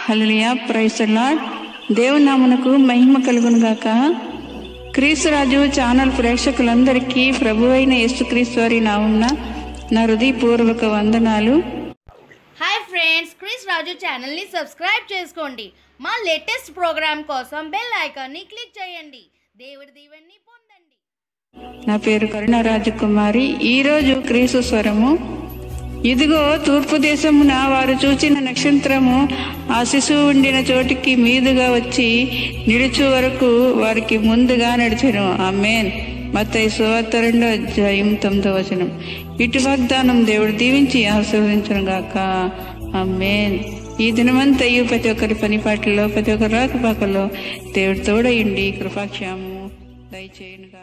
హల్లెలూయా price lord దేవుని నామునకు మహిమ కలుగును గాక క్రీస్తురాజు ఛానల్ ప్రేక్షకులందరికీ ప్రభు అయిన యేసుక్రీస్తు వారి నామున నా హృదయపూర్వక వందనాలు హాయ్ ఫ్రెండ్స్ క్రిస్ రాజు ఛానల్ని సబ్స్క్రైబ్ చేసుకోండి మా లేటెస్ట్ ప్రోగ్రామ్ కోసం బెల్ ఐకాన్ని క్లిక్ చేయండి దేవుడి దీవెన్ని పొందండి నా పేరు కరుణ రాజకుమారి ఈరోజు క్రీస్తు స్వరము ఇదిగో తూర్పు దేశమున వారు చూచిన నక్షత్రము ఆ శిశువు ఉండిన చోటికి మీదుగా వచ్చి నిలుచు వరకు వారికి ముందుగా నడిచెను ఆమెన్ మత్తయి సువార్త రెండో అధ్యాయం తొమ్మిదో వచనం ఇటు వాగ్దానం దేవుడు దీవించి ఆశీర్వదించను గాక ఆమెన్ ఈ దినమంతయు ప్రతి ఒక్కరి పనిపాట్లలో ప్రతి ఒక్కరి రాకపాకలో దేవుడు తోడయుండి కృపాక్షేమము దయచేయునుగా